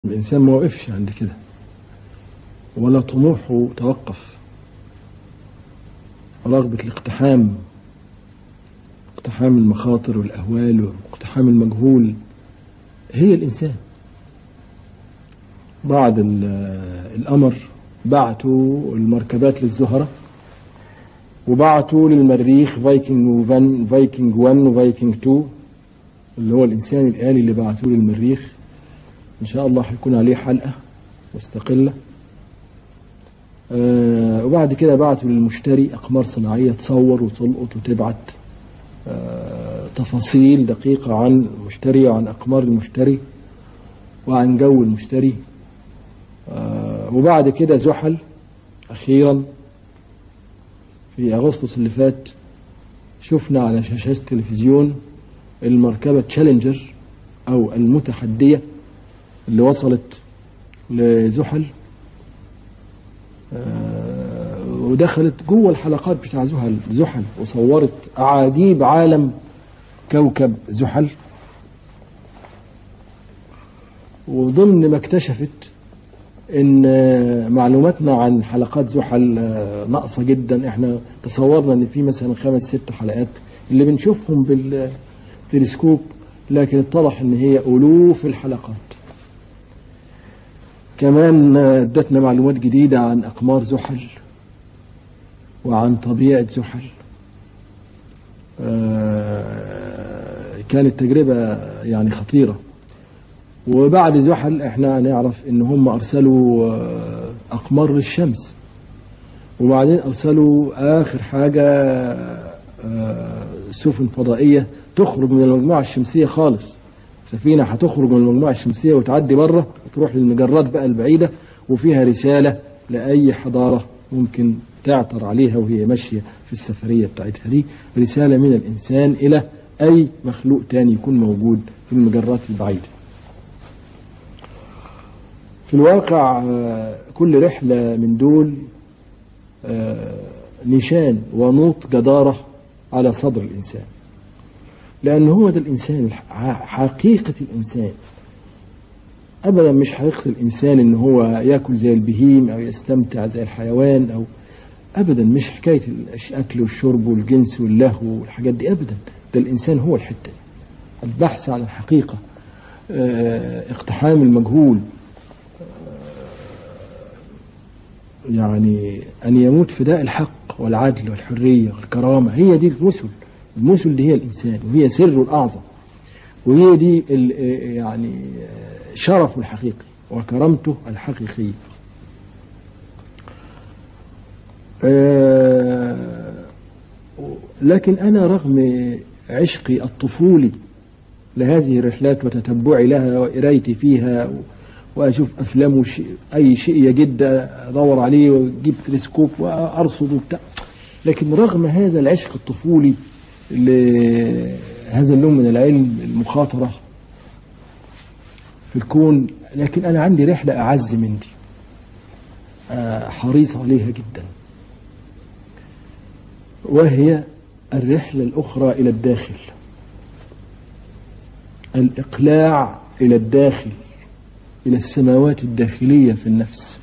الإنسان ما وقفش عند كده ولا طموحه توقف رغبة الاقتحام اقتحام المخاطر والأهوال واقتحام المجهول هي الإنسان بعد ال- القمر بعتوا المركبات للزهرة وبعتوا للمريخ فايكنج وفان فايكنج 1 وفايكنج 2 اللي هو الإنسان الآلي اللي بعتوه للمريخ إن شاء الله هيكون عليه حلقة مستقلة آه وبعد كده بعتوا للمشتري أقمار صناعية تصور وتلقط وتبعت آه تفاصيل دقيقة عن المشتري وعن أقمار المشتري وعن جو المشتري آه وبعد كده زحل أخيرا في أغسطس اللي فات شفنا على شاشات التلفزيون المركبة تشالنجر أو المتحدية اللي وصلت لزحل آه، ودخلت جوه الحلقات بتاع زحل زحل وصورت أعاجيب عالم كوكب زحل وضمن ما اكتشفت ان آه، معلوماتنا عن حلقات زحل آه، ناقصه جدا احنا تصورنا ان في مثلا خمس ست حلقات اللي بنشوفهم بالتلسكوب لكن اتضح ان هي الوف الحلقات كمان آه، ادتنا معلومات جديده عن اقمار زحل وعن طبيعه زحل آه، كانت تجربه يعني خطيره وبعد زحل احنا نعرف ان هم ارسلوا آه، اقمار للشمس وبعدين ارسلوا اخر حاجه آه، سفن فضائيه تخرج من المجموعه الشمسيه خالص سفينه هتخرج من المجموعه الشمسيه وتعدي بره وتروح للمجرات بقى البعيده وفيها رساله لاي حضاره ممكن تعثر عليها وهي ماشيه في السفريه بتاعتها دي رساله من الانسان الى اي مخلوق تاني يكون موجود في المجرات البعيده في الواقع آه، كل رحلة من دول آه، نشان ونوط جدارة على صدر الإنسان لأن هو ده الإنسان الح- حقيقة الإنسان أبدا مش حقيقة الإنسان إن هو يأكل زي البهيم أو يستمتع زي الحيوان أو أبدا مش حكاية الأكل والشرب والجنس واللهو والحاجات دي أبدا ده الإنسان هو الحتة دي البحث عن الحقيقة آه، اقتحام المجهول يعني أن يموت فداء الحق والعدل والحرية والكرامة هي دي المثل المثل دي هي الإنسان وهي سره الأعظم وهي دي ال- يعني شرفه الحقيقي وكرامته الحقيقية آه، لكن أنا رغم عشقي الطفولي لهذه الرحلات وتتبعي لها وقرايتي فيها واشوف افلام وش... اي شيء يجد ادور عليه واجيب تلسكوب وارصد وبتاع لكن رغم هذا العشق الطفولي لهذا النوع من العلم المخاطره في الكون لكن انا عندي رحله اعز من دي آه، حريص عليها جدا وهي الرحله الاخرى الى الداخل الاقلاع الى الداخل إلى السماوات الداخلية في النفس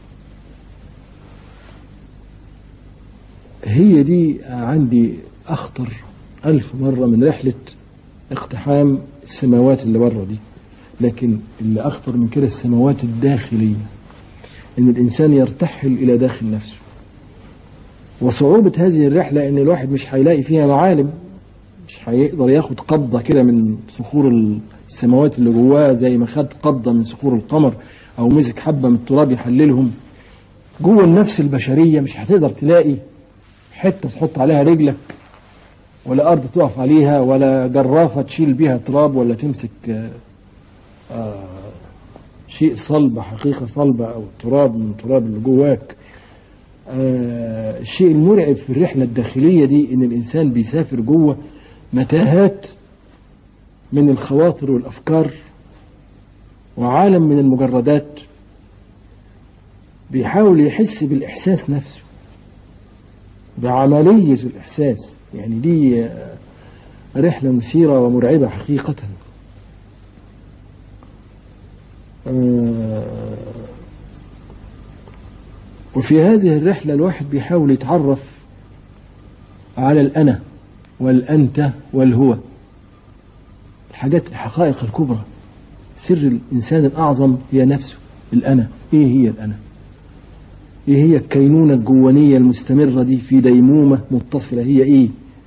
هي دي عندي أخطر ألف مرة من رحلة اقتحام السماوات اللي بره دي لكن اللي أخطر من كده السماوات الداخلية إن الإنسان يرتحل إلى داخل نفسه وصعوبة هذه الرحلة إن الواحد مش هيلاقي فيها معالم مش هيقدر ياخد قبضة كده من صخور السماوات اللي جواه زي ما خد قبضة من صخور القمر أو مسك حبة من التراب يحللهم جوه النفس البشرية مش هتقدر تلاقي حتة تحط عليها رجلك ولا أرض تقف عليها ولا جرافة تشيل بيها تراب ولا تمسك آه، آه، شيء صلب حقيقة صلبة أو تراب من التراب اللي جواك آه، الشيء المرعب في الرحلة الداخلية دي إن الإنسان بيسافر جوه متاهات من الخواطر والأفكار وعالم من المجردات بيحاول يحس بالإحساس نفسه بعملية الإحساس يعني دي آه، رحلة مثيرة ومرعبة حقيقة آه، وفي هذه الرحلة الواحد بيحاول يتعرف على الأنا والأنت والهو الحاجات الحقائق الكبرى سر الإنسان الأعظم هي نفسه الأنا إيه هي الأنا إيه هي الكينونة الجوانية المستمرة دي في ديمومة متصلة هي إيه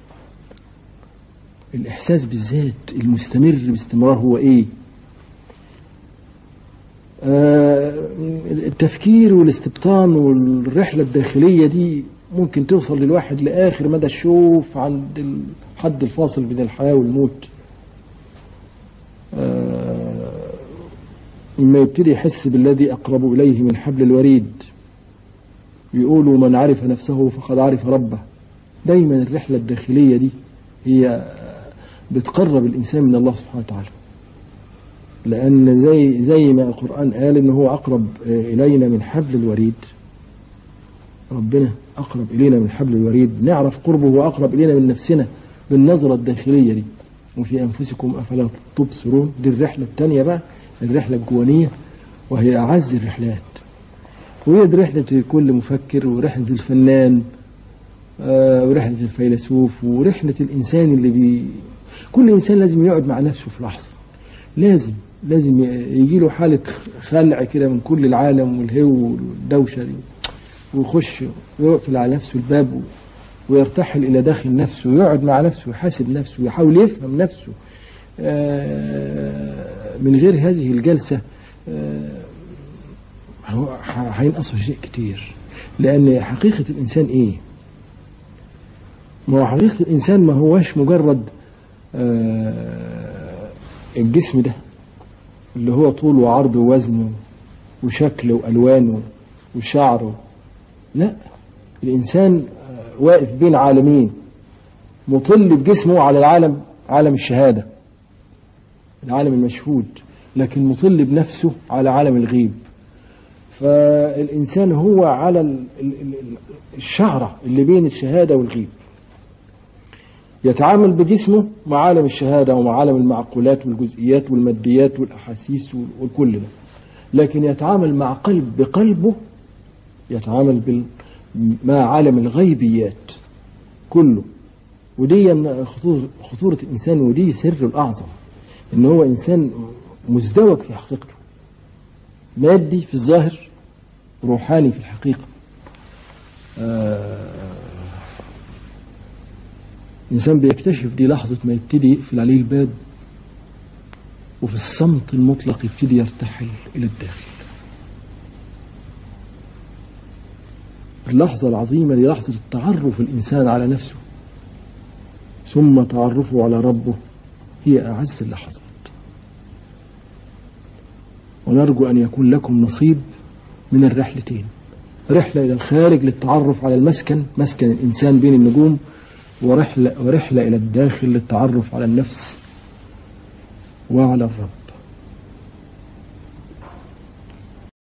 الإحساس بالذات المستمر باستمرار هو إيه آه، التفكير والاستبطان والرحلة الداخلية دي ممكن توصل للواحد لآخر مدى الشوف عند الحد الفاصل بين الحياة والموت آه، لما يبتدي يحس بالذي أقرب إليه من حبل الوريد يقولوا من عرف نفسه فقد عرف ربه دايما الرحلة الداخلية دي هي بتقرب الإنسان من الله سبحانه وتعالى لأن زي زي ما القرآن قال إن هو أقرب إلينا من حبل الوريد ربنا أقرب إلينا من حبل الوريد نعرف قربه وأقرب إلينا من نفسنا بالنظرة الداخلية دي وفي أنفسكم أفلا تبصرون دي الرحلة الثانية بقى الرحلة الجوانية وهي أعز الرحلات وهي دي رحلة كل مفكر ورحلة الفنان آه، ورحلة الفيلسوف ورحلة الإنسان اللي بي كل إنسان لازم يقعد مع نفسه في لحظة لازم لازم يجي له حالة خلع كده من كل العالم والهو والدوشة دي ويخش ويقفل على نفسه الباب ويرتحل إلى داخل نفسه ويقعد مع نفسه ويحاسب نفسه ويحاول يفهم نفسه آه، من غير هذه الجلسة آه، هو ح- هينقصه شيء كتير لأن حقيقة الإنسان إيه؟ ما هو حقيقة الإنسان ما هوش مجرد آه، الجسم ده اللي هو طول وعرض ووزن وشكل وألوان وشعر لا الإنسان آه، واقف بين عالمين مطل بجسمه على العالم عالم الشهادة العالم المشهود لكن مطل بنفسه على عالم الغيب فالإنسان هو على ال- ال- ال- الشعرة اللي بين الشهادة والغيب يتعامل بجسمه مع عالم الشهادة ومع عالم المعقولات والجزئيات والماديات والأحاسيس وكل ده لكن يتعامل مع قلب بقلبه يتعامل بال مع عالم الغيبيات كله ودي من خطورة, خطورة الإنسان ودي سر الأعظم إن هو إنسان مزدوج في حقيقته مادي في الظاهر روحاني في الحقيقة آه الإنسان بيكتشف دي لحظة ما يبتدي يقفل عليه الباب وفي الصمت المطلق يبتدي يرتحل إلى الداخل اللحظة العظيمة دي لحظة التعرف الإنسان على نفسه ثم تعرفه على ربه هي أعز اللحظات ونرجو أن يكون لكم نصيب من الرحلتين رحلة إلى الخارج للتعرف على المسكن مسكن الإنسان بين النجوم ورحلة, ورحلة إلى الداخل للتعرف على النفس وعلى الرب